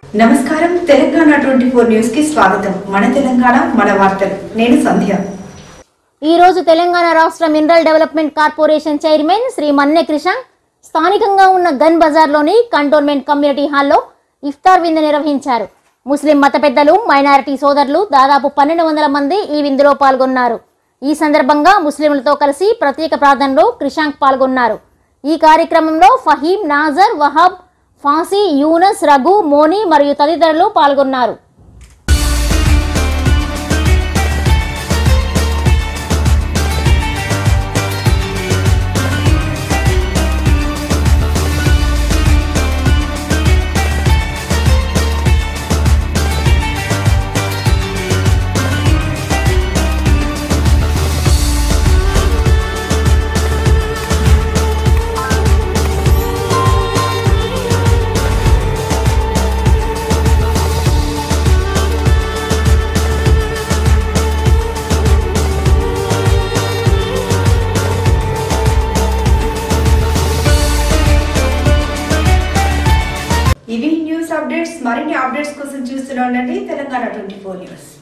నమస్కారం Telangana twenty four news కి స్వాగతం మన తెలంగాణ మన వార్తలు నేను సంధ్య ఈ రోజు తెలంగాణ రాష్ట్ర mineral development corporation chairman Shri Manne Krishna స్థానికంగా ఉన్న గన్ బజార్లోని కంటోన్మెంట్ కమ్యూనిటీ హాల్లో ఇఫ్తార్ విందు నిర్వహించారు ముస్లిం మత పెద్దలు మైనారిటీ సోదరులు దాదాపు పన్నెండు వందల మంది ఈ విందులో పాల్గొన్నారు ఈ సందర్భంగా ముస్లింలతో కలిసి ప్రత్యేక ప్రార్థనలో క్రిషాంక్ పాల్గొన్నారు ఈ కార్యక్రమంలో ఫహీం నాజర్ వహాబ్ ఫాసీ యూనస్ రఘు మోని మరియు తదితరులు పాల్గొన్నారు ఇవి న్యూస్ అప్డేట్స్ మరిన్ని అప్డేట్స్ కోసం చూస్తూనే ఉండండి తెలంగాణ ట్వంటీ ఫోర్ న్యూస్